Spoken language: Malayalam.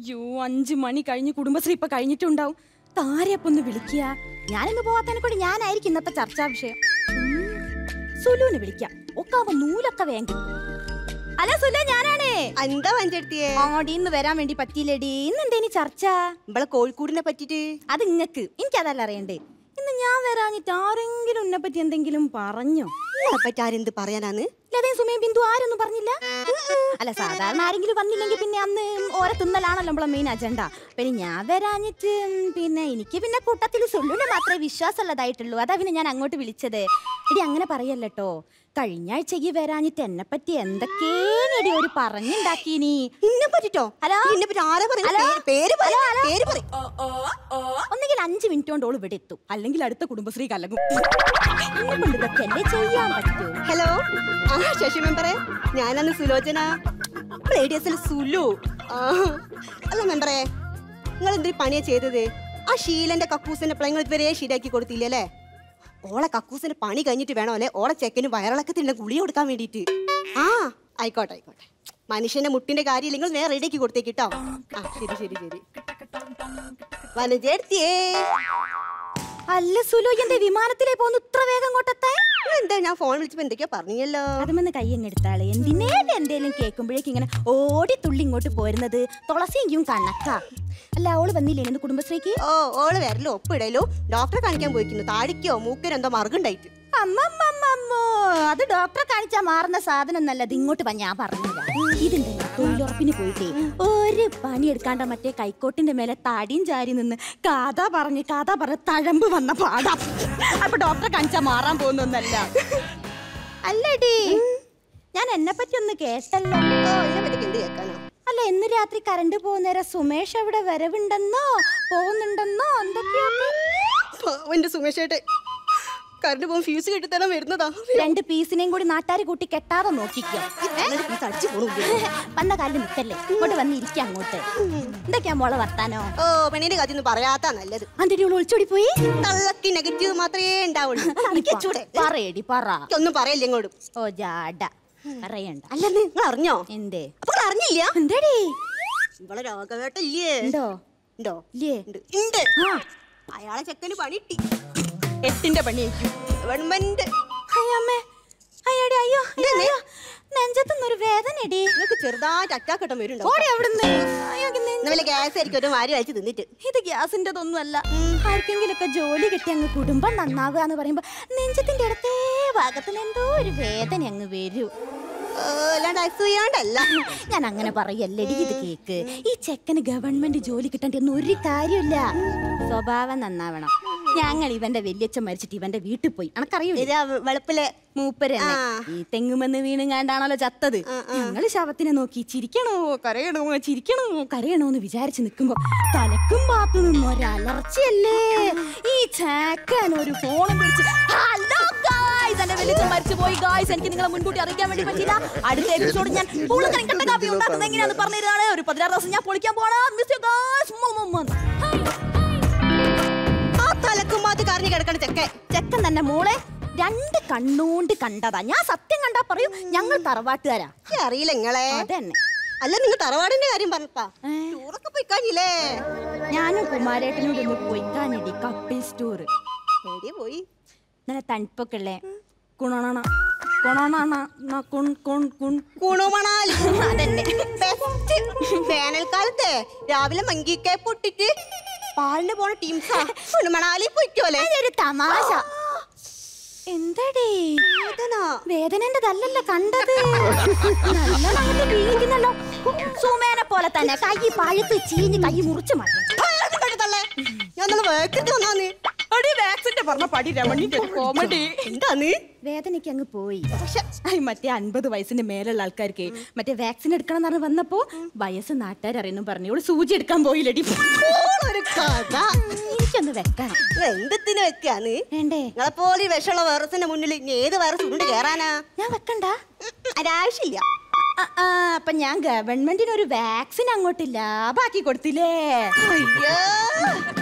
യോ അഞ്ചു മണി കഴിഞ്ഞ് കുടുംബശ്രീ ഇപ്പൊ കഴിഞ്ഞിട്ടുണ്ടാവും താരയപ്പൊ ഒന്ന് വിളിക്കുക ഞാനിന്ന് പോവാത്തതിനെ കൂടി ഞാനായിരിക്കും ഇന്നത്തെ ചർച്ചാ വിഷയം ഉം, സുലുവിനെ വിളിക്കാം ഒക്കാവുമ്പോ നൂലൊക്കെ വേണ്ടി അല്ല സുലു ഞാനാണേ എന്താ വഞ്ചെടുത്തിയേ ആടി ഇന്ന് വരാൻ വേണ്ടി പറ്റിയില്ലേടി ഇന്ന് എന്തേനി ചർച്ച നമ്മളെ കോഴിക്കോടിനെ പറ്റിട്ട് അത് ഇങ്ങക്ക് എനിക്കതല്ല അറിയണ്ടേ ഇന്ന് ഞാൻ വരാഞ്ഞിട്ട് ആരെങ്കിലും എന്നെ പറ്റി എന്തെങ്കിലും പറഞ്ഞോ നിങ്ങളെ പറ്റി ആരെന്ത് പറയാനാന്ന് ലതേ സുമയും ബിന്ദു ആരൊന്നും പറഞ്ഞില്ല അല്ല സാധാരണ ആരെങ്കിലും വന്നില്ലെങ്കിൽ പിന്നെ അന്ന് ഓരോ തിന്നലാണല്ലോ നമ്മളെ മെയിൻ അജണ്ട പിന്നെ ഞാൻ വരാഞ്ഞിട്ട് ഉം, പിന്നെ എനിക്ക് പിന്നെ കൂട്ടത്തിൽ സുള്ളുനെ മാത്രമേ വിശ്വാസമുള്ളതായിട്ടുള്ളൂ അതാ പിന്നെ ഞാൻ അങ്ങോട്ട് വിളിച്ചത് ഇടി അങ്ങനെ പറയല്ലോ കഴിഞ്ഞ ആഴ്ചക്ക് വരാഞ്ഞിട്ട് എന്നെ പറ്റി എന്തൊക്കെയാടി ഒരു പറഞ്ഞുണ്ടാക്കീനി ഇന്നെ പറ്റിട്ടോ ഹലോ? ഇന്നെ പറ്റി ആരാ ഹലോ? പറയുന്നത് പേര് പറ പേര് പറ ഒന്നുകിൽ അഞ്ച് മിനിറ്റ് കൊണ്ട് ഓള് ഇവിടെ എത്തും അല്ലെങ്കിൽ അടുത്ത കുടുംബശ്രീ കലങ്ങും എന്നെ കൊണ്ട് ഇതൊക്കെ അല്ലേ ചെയ്യാൻ പറ്റൂ ഹലോ ആ ശശി മെമ്പറെ ഞാനന്ന് സുലോചന റേഡിയസിൽ സുലു ആ അല്ല മെമ്പറെ നിങ്ങൾ എന്തൊരു പണിയാ ചെയ്തത് ആ ഷീലന്റെ കക്കൂസിന്റെ പ്ലങ്ങൾ ഇതുവരെ ശരിയാക്കി കൊടുത്തില്ലേ അല്ലേ ഓളെ കക്കൂസിന്റെ പണി കഴിഞ്ഞിട്ട് വേണോ അല്ലേ ഓളെ ചെക്കന് വയറിളക്കത്തിന്റെ ഗുളി കൊടുക്കാൻ വേണ്ടിയിട്ട് ആ ആയിക്കോട്ടെ ആയിക്കോട്ടെ മനുഷ്യന്റെ മുട്ടിന്റെ കാര്യം നിങ്ങൾ നേരെ റെഡിയാക്കി കൊടുത്തേക്ക് കേട്ടോ ആ ശരി ശരി ശരി വനജേർത്തിയേ അല്ല സുലു എന്റെ വിമാനത്തിലേ പോന്ന് ഇത്ര വേഗം കൊട്ടെത്താൻ എന്താ ഞാൻ ഫോൺ വിളിച്ചപ്പോ എന്തൊക്കെയാ പറഞ്ഞല്ലോ അതുമെന്ന് കയ്യങ്ങെടുത്താളെ എന്തിനേ എന്തേലും കേൾക്കുമ്പോഴേക്കും ഇങ്ങനെ ഓടി തുള്ളി ഇങ്ങോട്ട് പോരുന്നത് തുളസിയെങ്കിലും കണക്ക അല്ല അവള് വന്നില്ലേ ഇന്ന് കുടുംബശ്രീക്ക് ഓ ഓള് വരലോ ഒപ്പിടലോ ഡോക്ടറെ കാണിക്കാൻ പോയിക്കുന്നു താടിക്കോ മൂക്കിനോ എന്തോ മറുകുണ്ടായിട്ട് അമ്മമ്മമ്മോ അത് ഡോക്ടറെ കാണിച്ചാ മാറുന്ന സാധനം നല്ലത് ഇങ്ങോട്ട് വാ ഞാൻ പറഞ്ഞില്ല ഇതിന്റെ തൊഴിലുറപ്പിന് പോയിട്ടേ ഒരു പണി എടുക്കാണ്ട മറ്റേ കൈക്കോട്ടിന്റെ മേലെ താടിയും ചാരി നിന്ന് കഥ പറഞ്ഞ് കഥ പറഞ്ഞ് തഴമ്പ് വന്ന പാടാം അപ്പൊ ഡോക്ടറെ കാണിച്ചാ മാറാൻ പോകുന്നൊന്നല്ല അല്ലടി ഞാൻ എന്നെ പറ്റി ഒന്ന് കേട്ടല്ലോ ഓ എന്നെ പറ്റി എന്ത് കേൾക്കാനോ അല്ല ഇന്ന് രാത്രി കറണ്ട് പോകുന്നേരം സുമേഷ് അവിടെ വരവുണ്ടെന്നോ പോകുന്നുണ്ടെന്നോ എന്തൊക്കെയാണ് എന്റെ സുമേഷേട്ടെ കറണ്ട് പോകും ഫ്യൂസ് കെട്ടിത്തരാൻ വരുന്നതാ രണ്ട് പീസിനെയും കൂടി നാട്ടാര് കൂട്ടി കെട്ടാതെ നോക്കിക്കോ എന്നിട്ട് പീസ് അടിച്ചു പോണു വന്ന കാലിൽ നിൽക്കല്ലേ ഇങ്ങോട്ട് വന്നിരിക്ക അങ്ങോട്ട് എന്തൊക്കെയാ മോളെ വർത്താനോ ഓ പെണ്ണിന്റെ കഥ ഒന്നും പറയാത്ത നല്ലത് അന്തിരി ഒളിച്ചോടി പോയി തള്ളക്ക് നെഗറ്റീവ് മാത്രമേ ഉണ്ടാവുള്ളൂ എനിക്ക് ചൂടെ പറയടി പറ ഒന്നും പറയില്ല ഇങ്ങോട്ടും ഓ ജാട പറയണ്ട അല്ല നിങ്ങൾ അറിഞ്ഞോ എന്തേ അപ്പൊ നിങ്ങൾ അറിഞ്ഞില്ല എന്തേടി ഇവളെ രോഗവേട്ടല്ലേ ഉണ്ടോ ഉണ്ടോ ഇല്ലേ ഉണ്ട് ഉണ്ട് ആ അയാളെ ചെക്കന് പണി കിട്ടി എട്ടിന്റെ പണിയായിരിക്കും ഗവൺമെന്റ് അയ്യമ്മേ അയ്യടി അയ്യോ അയ്യോ നെഞ്ചത്തുനിന്നൊരു വേദനടി നിങ്ങൾക്ക് ചെറുതായിട്ട് അറ്റാക്കട്ടം വരുന്നുണ്ടോ ഓടി അവിടുന്ന് അയ്യോ എനിക്ക് നെഞ്ച് ഇന്നലെ ഗ്യാസ് ആയിരിക്കും ഒരു മാരി അയച്ചു തിന്നിട്ട് ഇത് ഗ്യാസിന്റെതൊന്നും അല്ല ആർക്കെങ്കിലൊക്കെ ജോലി കിട്ടി അങ്ങ് കുടുംബം നന്നാവുക എന്ന് പറയുമ്പോ നെഞ്ചത്തിന്റെ ഇടത്തേ ഭാഗത്തിന് എന്തോ ഒരു വേദന അങ്ങ് വരൂ ഓ, അല്ലാണ്ട് അസൂയാണ്ടല്ല ഞാൻ അങ്ങനെ പറയല്ലടി ഇത് കേക്ക് ഈ ചെക്കന് ഗവൺമെന്റ് ജോലി കിട്ടേണ്ട ഒന്നും ഒരു കാര്യമില്ല സ്വഭാവം നന്നാവണം ഞങ്ങൾ ഇവന്റെ വല്യച്ഛൻ മരിച്ചിട്ട് ഇവന്റെ വീട്ടിൽ പോയി അനക്കറിയൂ ഇത് ആ വെളുപ്പിലെ മൂപ്പര് തന്നെ. ആ. ഈ തെങ്ങുമെന്ന് വീണുങ്ങാണ്ടാണല്ലോ ചത്തത് ഞങ്ങള് ശവത്തിനെ നോക്കി ചിരിക്കണോ കരയണോ ചിരിക്കണോ കരയണോ എന്ന് വിചാരിച്ച് നിൽക്കുമ്പോ തലക്കും ഭാഗത്തു നിന്നും ഒരലർച്ചയല്ലേ ഈ ചാക്കൻ ഒരു ഫോണും പിടിച്ച് ഹലോ ഗായ്സ് എന്റെ വലിയ മരിച്ചു പോയി ഗായ്സ് എനിക്ക് നിങ്ങളെ മുൻകൂട്ടി അറിയിക്കാൻ വേണ്ടി പറ്റില്ല അടുത്ത എപ്പിസോഡ് ഞാൻ പൂളക്കറി കണ്ട കാപ്പി ഉണ്ടാക്കുന്നത് എങ്ങനെയാണെന്ന് പറഞ്ഞതാണ് ഒരു പതിനാറ് ദിവസം ഞാൻ പൊളിക്കാൻ പോണ മിസ് യു ഗായ്സ് ആ തലക്കും അത് കറിഞ്ഞു കിടക്കണ ചെക്കൻ ചെക്കൻ തന്നെ മോളെ രണ്ട് കണ്ണുകൊണ്ട് കണ്ടതാ ഞാൻ സത്യം കണ്ടാ പറയൂ ഞങ്ങൾ തറവാട്ടുകാരാ എനിക്ക് അറിയില്ല നിങ്ങളെ അതന്നെ അല്ല നിങ്ങൾ തറവാടിന്റെ കാര്യം പറഞ്ഞപ്പാ ഏ? ടൂറൊക്കെ പോയി കഴിഞ്ഞില്ലേ ഞാനും കുമാരേട്ടനോട് ഒന്ന് പോയി കാണിടി കപ്പിൾ സ്റ്റോർ എവിടെയാ പോയി നല്ല തണുപ്പൊക്കെ ഉള്ളേ കുണണ കുണണ കുൺ കുൺ കുൺ കുണുമണാലി അതന്നെ ബെസ്റ്റ് വേനൽക്കാലത്തെ രാവിലെ മങ്കിക്കായ പൊട്ടിട്ട് പാലിന് പോണ ടീംസാ കുണുമണാലി പൊയ്ക്കോലെ ഒരു തമാശ എന്താടേ വേദന വേദനന്റെതല്ലല്ലോ കണ്ടത് നല്ലോണം അങ്ങോട്ട് വീണിക്കുന്നല്ലോ സുമേനെ പോലെ തന്നെ കൈ പഴുത്ത് ചീഞ്ഞ് കൈ മുറിച്ച് മാറ്റി ഭയങ്കര കണ്ടു തള്ളേ. ഞാൻ നല്ല വേക്കിട്ട് വന്നാന്ന് പറഞ്ഞ പടി രമണിന്റെ കോമഡി എന്താന്ന് വേദനയ്ക്ക് അങ്ങ് പോയി ഐ, മറ്റേ അൻപത് വയസ്സിന്റെ മേലുള്ള ആൾക്കാർക്ക് മറ്റേ വാക്സിൻ എടുക്കണം എന്ന് പറഞ്ഞ് വന്നപ്പോ വയസ്സ് നാട്ടുകാരറിയുന്നു പറഞ്ഞു ഇവള് സൂചി എടുക്കാൻ പോയില്ലടി ഒരു കഥ എനിക്കൊന്ന് വെക്കണം എന്തിന് വെക്കാന്ന് വേണ്ടേ നിങ്ങളെ പോലെ വിഷമുള്ള വൈറസിന്റെ മുന്നിൽ ഇനി ഏത് വൈറസ് ഉണ്ട് കേറാനാ ഞാൻ വെക്കണ്ട അതാവശ്യമില്ല ആ, ആ, അപ്പൊ ഞാൻ ഗവൺമെന്റിന് ഒരു വാക്സിൻ അങ്ങോട്ട് ലാഭാക്കി കൊടുത്തില്ലേ അയ്യോ